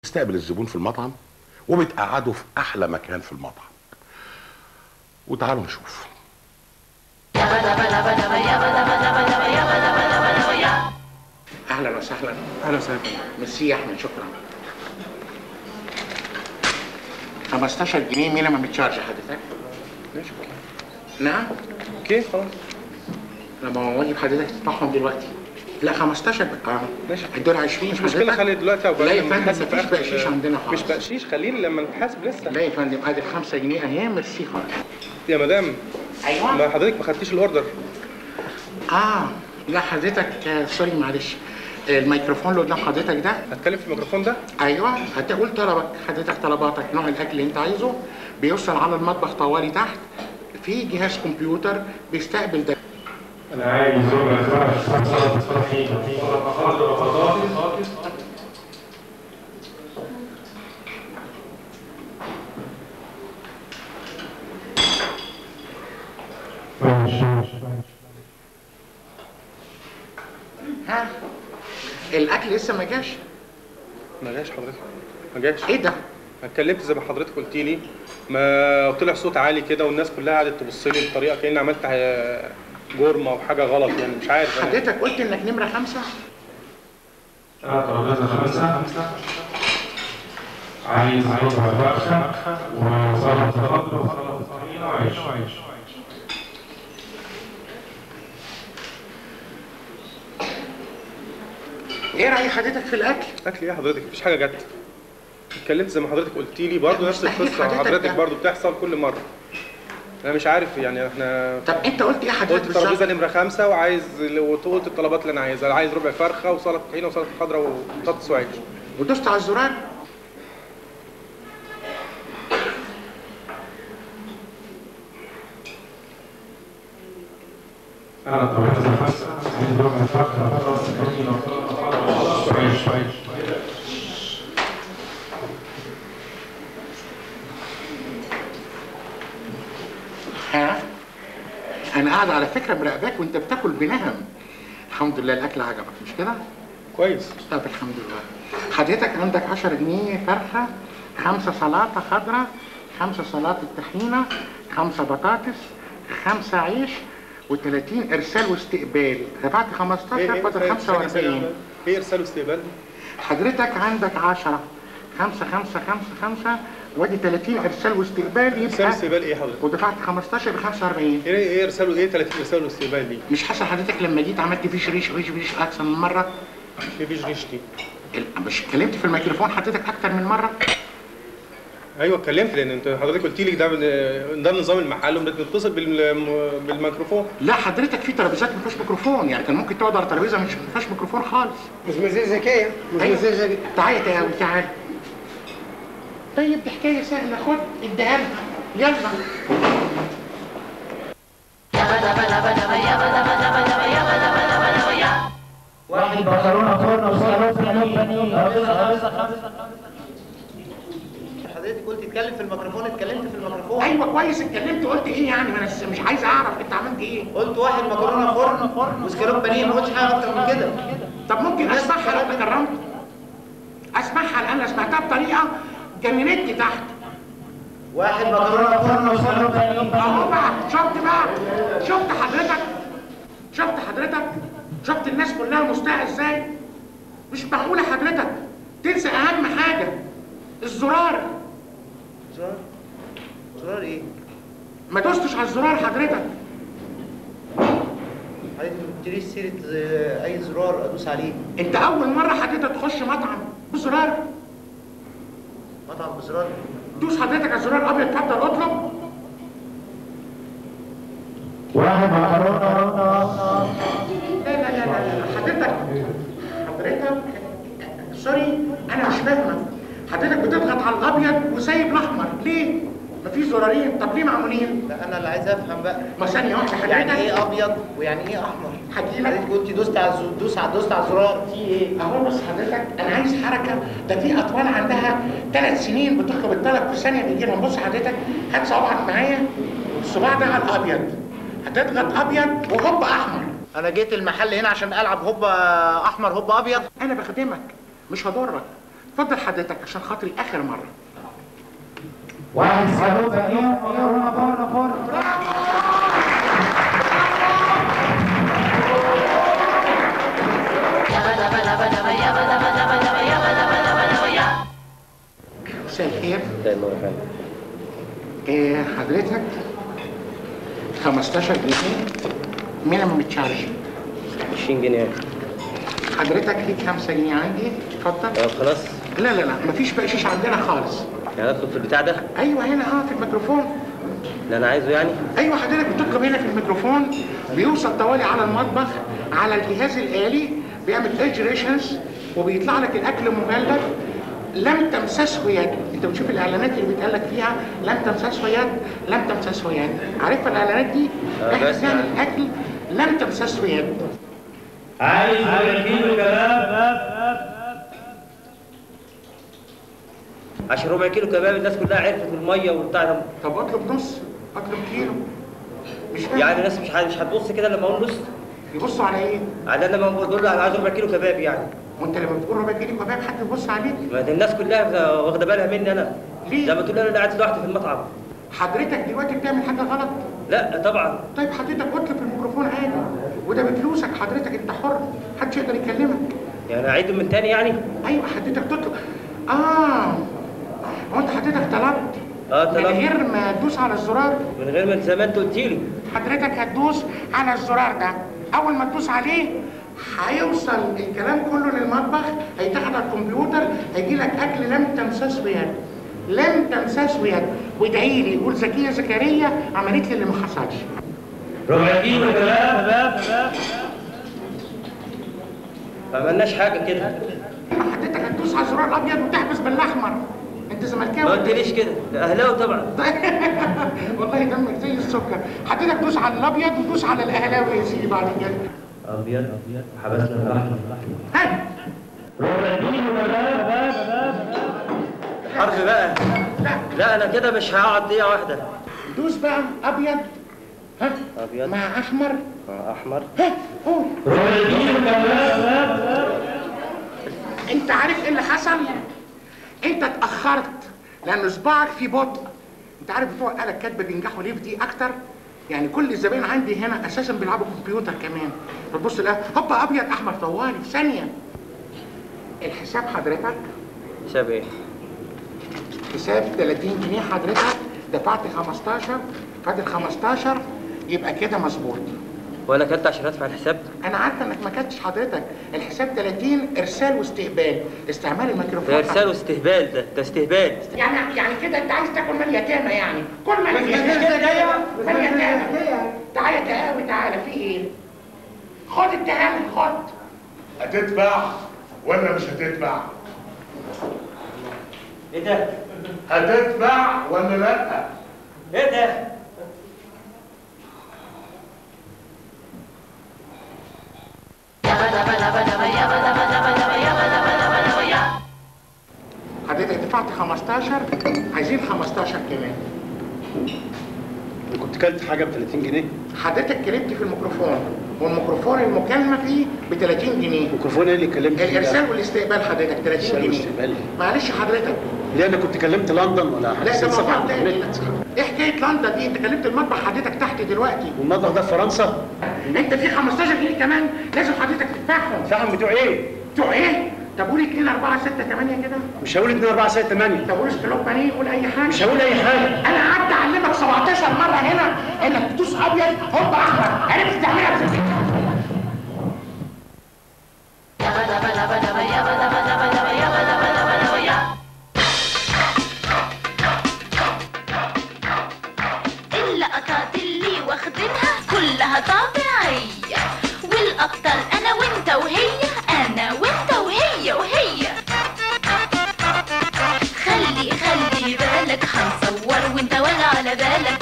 بتستقبل الزبون في المطعم وبتقعده في احلى مكان في المطعم وتعالوا نشوف اهلا وسهلا اهلا وسهلا ميرسي يا احمد شكرا 15 جنيه مينيمم تشارج حضرتك ماشي نعم اوكي خلاص لما هو واجب حضرتك تدفعهم دلوقتي لا 15 بقى اه ماشي. دول 20 مش مشكله حضرتك. خلي دلوقتي او لا يا لما فندم نحاسب في مفيش آخر بقشيش ال- عندنا مش خالص بقشيش خليني لما نحاسب لسه لا يا فندم ادي 5 جنيه اهي ميرسي خالص يا مدام ايوه ما حضرتك ما خدتيش الاوردر اه لا حضرتك آه، سوري معلش الميكروفون اللي قدام حضرتك ده هتكلم في الميكروفون ده ايوه هتقول طلبك حضرتك طلباتك نوع الاكل اللي انت عايزه بيوصل على المطبخ طوالي تحت في جهاز كمبيوتر بيستقبل ده انا عايز ربع فرع سلطه طحينه سلطه خضراء وبطاطس ماشي ماشي ها الاكل لسه ما جاش ما جاش حضرتك ما جاش ايه ده ما اتكلمت زي ما حضرتك قلت لي ما طلع صوت عالي كده والناس كلها قعدت تبص لي بطريقه كاني عملت آه، جرمه او حاجه غلط يعني مش عارف أنا. حضرتك قلت انك نمره خمسة انا ترابيزه خمسه عايز ربع فرخه وسلطه خضراء وسلطه طحينه وعيش ايه راي حضرتك في الاكل اكل ايه حضرتك مفيش حاجه جت اتكلمت زي ما حضرتك قلت لي برضه نفس مستحيل القصه حضرتك حضرتك ده. برضه بتحصل كل مره انا مش عارف يعني احنا طب انت قلت ايه حضرتك قلت ترابيزه بالظبط نمره خمسه وعايز وقلت الطلبات اللي انا عايزها عايز ربع فرخه وسلطه طحينه وسلطه خضراء وبطاطس وعيش ودوست على الزرار انا ترابيزه خمسه عايز ربع فرخه وسلطه طحينه وسلطه خضراء وعيش وعيش ها انا قاعد على فكره مراقباك وانت بتاكل بنهم الحمد لله الاكل عجبك مش كده كويس طب الحمد لله حضرتك عندك 10 جنيه فرخه خمسه سلطه خضراء خمسه سلطه طحينه خمسه بطاطس خمسه عيش و30 ارسال واستقبال دفعت 15 فاضل 45 ايه ارسال واستقبال دي؟ حضرتك عندك 10 5 5 5 5 وادي 30 ارسال واستقبال ارسال يبقى واستقبال ايه حضرتك؟ ودفعت 15 ب 45 ايه ايه ارسال ايه 30 ارسال واستقبال دي؟ مش حصل حضرتك لما جيت عملت فيش ريش ريش ريش اكثر من مره ايه فيش ريش دي؟ ال- مش اتكلمت في الميكروفون حضرتك اكتر من مره ايوه اتكلمت لان انت حضرتك قلت لي ده ده نظام المحل وبنتصل بالم- بالميكروفون لا حضرتك في ترابيزات ما فيهاش ميكروفون يعني كان ممكن تقعد على ترابيزه مش ما فيهاش ميكروفون خالص مزمزيه ذكيه أيوة. مزمزيه ذكيه تعالى يا قوي تعالى طيب دي حكايه سهله خد اديها لها يلا واحد مكرونه فرن وسلطه بانيه ترابيزه خمسه خمسه حضرتك قلت اتكلم في الميكروفون اتكلمت في الميكروفون ايوه كويس اتكلمت قلت ايه يعني ما انا س- مش عايز اعرف انت عملت ايه قلت واحد مكرونه فرن وسكالوب بانيه ما قلتش حاجه اكتر من كده طب ممكن اسمعها لو تكرمت اسمعها لان انا سمعتها بطريقه جننتني تحت واحد مكرونه فرن وسكالوب بانيه اهو بقى شفت بقى شفت حضرتك شفت حضرتك شفت الناس كلها مستاء ازاي مش معقوله حضرتك تنسى اهم حاجه الزرار زرار زرار ايه؟ ما دوستش على الزرار حضرتك حضرتك ما قلتليش سيره آه، اي زرار ادوس عليه انت اول مره حضرتك تخش مطعم بزرار مطعم بزرار دوس حضرتك على الزرار ابيض اتفضل اطلب واحد مكرونه لا لا لا لا لا حضرتك حضرتك سوري انا مش فاهمه حضرتك بتضغط على الابيض وسايب الاحمر ليه؟ مفيش زرارين طب ليه معمولين؟ لا انا اللي عايز افهم بقى ما ثانيه واحده حضرتك يعني ايه ابيض ويعني ايه احمر هجيلك حضرتك قلت دوست على الزو- دوس على دوست على الزرار في ايه؟ اهو بص حضرتك انا عايز حركه ده في اطفال عندها ثلاث سنين بتطلب الطلب في ثانيه بيجي لهم بص حضرتك هات صباعك معايا الصباع ده على الابيض هتضغط ابيض وهوب احمر انا جيت المحل هنا عشان العب هوبا احمر هوبا ابيض انا بخدمك مش هضرك اتفضل حضرتك عشان خاطري اخر مره واحد اسكالوب بانيه مكرونه فرن فرن مساء الخير إيه حضرتك 15 جنيه مينيمم تشارج 20 جنيه حضرتك ليك 5 جنيه عندي اتفضل اه خلاص لا لا لا مفيش بقشيش عندنا خالص يعني اطلب في البتاع ده ايوه هنا اه في الميكروفون اللي انا عايزه يعني ايوه حضرتك بتطلب هنا في الميكروفون بيوصل طوالي على المطبخ على الجهاز الالي بيعمل اجريشنز وبيطلع لك الاكل مجلد لم تمسسه يد انت بتشوف الاعلانات اللي بيتقال لك فيها لم تمسسه يد لم تمسسه يد عارف الاعلانات دي آه، احنا بس بنعمل يعني. الاكل لم تمسسه يد عايز كيلو كباب عشان ربع كيلو كباب الناس كلها عرفت الميه والبتاع ده طب اطلب نص اطلب كيلو مش فاهم يعني الناس مش ه- مش هتبص كده لما اقول نص يبصوا على ايه على انا لما بقول له انا عايز ربع كيلو كباب يعني وانت لما بتقول ربع كيلو كباب حد يبص عليك ما ده الناس كلها واخده بالها مني انا ليه؟ زي ما تقول انا اللي قاعد لوحدي في المطعم حضرتك دلوقتي بتعمل حاجه غلط لا طبعا طيب حضرتك اطلب الميكروفون عادي وده بفلوسك حضرتك انت حر محدش يقدر يكلمك يعني اعيده من تاني يعني ايوه حضرتك تطلب اه هو انت حضرتك طلبت اه من طلبت غير ما تدوس على الزرار من غير ما زي ما انت قلت لي حضرتك هتدوس على الزرار ده اول ما تدوس عليه هيوصل الكلام كله للمطبخ هيتاخد على الكمبيوتر هيجي لك اكل لم تمسسه يد لم تمسسه يد وادعي لي قول زكيه زكريا عملت لي اللي ما حصلش ربع كيلو كباب ما عملناش حاجه كده حضرتك هتدوس على الزرار الابيض وتحبس بالاحمر انت ما زملكاوي قلتليش كده ده اهلاوي طبعا والله دمك زي السكر حضرتك دوس على الابيض ودوس على الاهلاوي يا سيدي بعد كده ابيض حبسنا اللحم ها ربع كيلو كباب حرب بقى لا لا انا كده مش هقعد دقيقه واحده دوس بقى ابيض ها ابيض مع احمر آه، احمر ها قول ربع كيلو كباب انت عارف ايه اللي حصل انت اتاخرت لان صباعك في بطء انت عارف بتوع آلة الكتب بينجحوا ليه في دي اكتر يعني كل الزباين عندي هنا اساسا بيلعبوا كمبيوتر كمان بتبص لها هوبا ابيض احمر طوالي في ثانيه الحساب حضرتك حساب ايه حساب 30 جنيه حضرتك دفعت 15 فاضل 15 يبقى كده مظبوط وانا كنت عشان ادفع الحساب انا عارفه انك ما كنتش حضرتك الحساب 30 ارسال واستقبال استعمال الميكروفون ده ارسال واستهبال ده ده استهبال يعني يعني كده انت عايز تاكل مال يتامى يعني كل مال يتامى مال يتامى تعالى يا تهاوي تعالى في ايه خد التهامي خد هتدفع ولا مش هتدفع؟ ايه ده هتدفع ولا لا؟ ايه ده حضرتك دفعت 15 عايزين 15 كمان كنت كلت حاجه ب 30 جنيه حضرتك كلمت في الميكروفون والميكروفون المكالمه فيه ب 30 جنيه الميكروفون ايه اللي كلمت فيه ده؟ الارسال والاستقبال حضرتك 30 الإرسال جنيه والاستقبال. معلش حضرتك ليه انا كنت كلمت لندن ولا لا ده حسيت صفحه موضوع على تاني النت ايه حكايه لندن دي انت كلمت المطبخ حضرتك تحت دلوقتي والمطبخ ده في فرنسا انت في 15 جنيه كمان لازم حضرتك تدفعهم فاهم بتوع ايه؟ بتوع ايه؟ طب قول 2 4 6 8 كده مش هقول 2 4 6 8 طب قول اسكالوب بانيه قول اي حاجه مش هقول اي حاجه انا قعدت اعلمك 17 مره هنا انك تدوس ابيض هوب احمر عرفت تعملها في البيت اللقطات اللي واخدينها كلها طبيعية والأبطال أنا وأنت وهي أنا وأنت وهي وهي خلي خلي بالك هنصور وأنت ولا على بالك